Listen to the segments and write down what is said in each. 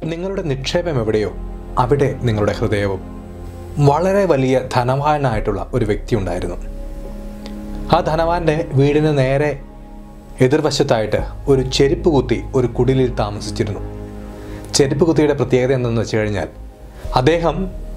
നിങ്ങളുടെ നിക്ഷേപം എവിടെയോ അവിടെ നിങ്ങളുടെ ഹൃദയവും വളരെ വലിയ ധനവാനായിട്ടുള്ള ഒരു വ്യക്തി ഉണ്ടായിരുന്നു ആ ധനവാന്റെ വീടിന് നേരെ എതിർവശത്തായിട്ട് ഒരു ചെരുപ്പ് കുത്തി ഒരു കുടിലിൽ താമസിച്ചിരുന്നു ചെരുപ്പ് കുത്തിയുടെ പ്രത്യേകത എന്തെന്ന് വെച്ച് കഴിഞ്ഞാൽ അദ്ദേഹം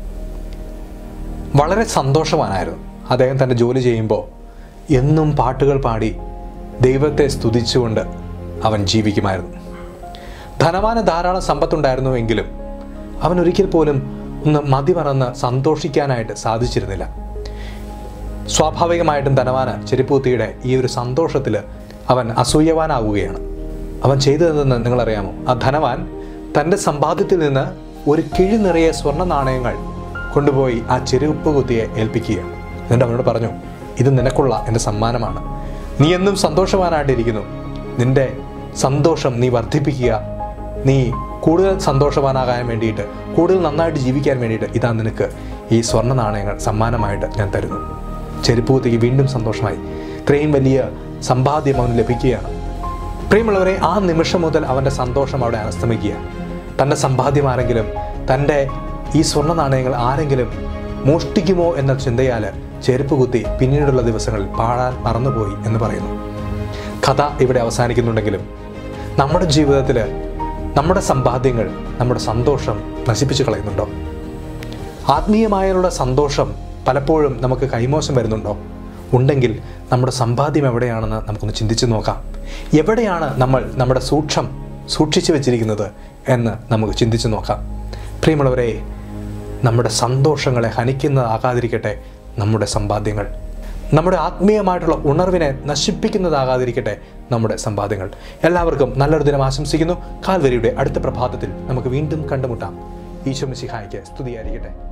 വളരെ സന്തോഷവാനായിരുന്നു അദ്ദേഹം തൻ്റെ ജോലി ചെയ്യുമ്പോൾ എന്നും പാട്ടുകൾ പാടി ദൈവത്തെ സ്തുതിച്ചുകൊണ്ട് അവൻ ജീവിക്കുമായിരുന്നു ധനവാന് ധാരാളം സമ്പത്തുണ്ടായിരുന്നുവെങ്കിലും അവൻ ഒരിക്കൽ പോലും ഒന്ന് മതി മറന്ന് സന്തോഷിക്കാനായിട്ട് സാധിച്ചിരുന്നില്ല സ്വാഭാവികമായിട്ടും ധനവാന് ചെരുപ്പൂത്തിയുടെ ഈ ഒരു സന്തോഷത്തിൽ അവൻ അസൂയവാനാവുകയാണ് അവൻ ചെയ്തതെന്ന് നിങ്ങളറിയാമോ ആ ധനവാൻ തൻ്റെ സമ്പാദ്യത്തിൽ നിന്ന് ഒരു കിഴി നിറയെ സ്വർണ്ണ നാണയങ്ങൾ കൊണ്ടുപോയി ആ ചെരുപ്പ് കുത്തിയെ ഏൽപ്പിക്കുകയാണ് എന്നിട്ട് അവനോട് പറഞ്ഞു ഇത് നിനക്കുള്ള എൻ്റെ സമ്മാനമാണ് നീ എന്നും സന്തോഷവാനായിട്ടിരിക്കുന്നു നിന്റെ സന്തോഷം നീ വർദ്ധിപ്പിക്കുക നീ കൂടുതൽ സന്തോഷവാനാകാൻ വേണ്ടിയിട്ട് കൂടുതൽ നന്നായിട്ട് ജീവിക്കാൻ വേണ്ടിയിട്ട് ഇതാ നിനക്ക് ഈ സ്വർണ്ണ നാണയങ്ങൾ സമ്മാനമായിട്ട് ഞാൻ തരുന്നു ചെരുപ്പ് കുത്തിക്ക് വീണ്ടും സന്തോഷമായി ഇത്രയും വലിയ സമ്പാദ്യം അവന് ലഭിക്കുകയാണ് പ്രിയമുള്ളവരെ ആ നിമിഷം മുതൽ അവൻ്റെ സന്തോഷം അവിടെ അസ്തമിക്കുക തൻ്റെ സമ്പാദ്യം ആരെങ്കിലും തൻ്റെ ഈ സ്വർണ്ണ നാണയങ്ങൾ ആരെങ്കിലും മോഷ്ടിക്കുമോ എന്ന ചിന്തയാൽ ചെരുപ്പ് കുത്തി പിന്നീടുള്ള ദിവസങ്ങളിൽ പാടാൻ മറന്നുപോയി എന്ന് പറയുന്നു കഥ ഇവിടെ അവസാനിക്കുന്നുണ്ടെങ്കിലും നമ്മുടെ ജീവിതത്തിൽ നമ്മുടെ സമ്പാദ്യങ്ങൾ നമ്മുടെ സന്തോഷം നശിപ്പിച്ചു കളയുന്നുണ്ടോ ആത്മീയമായുള്ള സന്തോഷം പലപ്പോഴും നമുക്ക് കൈമോശം വരുന്നുണ്ടോ ഉണ്ടെങ്കിൽ നമ്മുടെ സമ്പാദ്യം എവിടെയാണെന്ന് നമുക്കൊന്ന് ചിന്തിച്ചു നോക്കാം എവിടെയാണ് നമ്മൾ നമ്മുടെ സൂക്ഷം സൂക്ഷിച്ചു വെച്ചിരിക്കുന്നത് എന്ന് നമുക്ക് ചിന്തിച്ചു നോക്കാം പ്രിയമുള്ളവരെ നമ്മുടെ സന്തോഷങ്ങളെ ഹനിക്കുന്നതാകാതിരിക്കട്ടെ നമ്മുടെ സമ്പാദ്യങ്ങൾ നമ്മുടെ ആത്മീയമായിട്ടുള്ള ഉണർവിനെ നശിപ്പിക്കുന്നതാകാതിരിക്കട്ടെ നമ്മുടെ സമ്പാദ്യങ്ങൾ എല്ലാവർക്കും നല്ലൊരു ദിനം ആശംസിക്കുന്നു കാൽവരിയുടെ അടുത്ത പ്രഭാതത്തിൽ നമുക്ക് വീണ്ടും കണ്ടുമുട്ടാം ഈശോ മിശിഹായ്ക്ക് സ്തുതിയായിരിക്കട്ടെ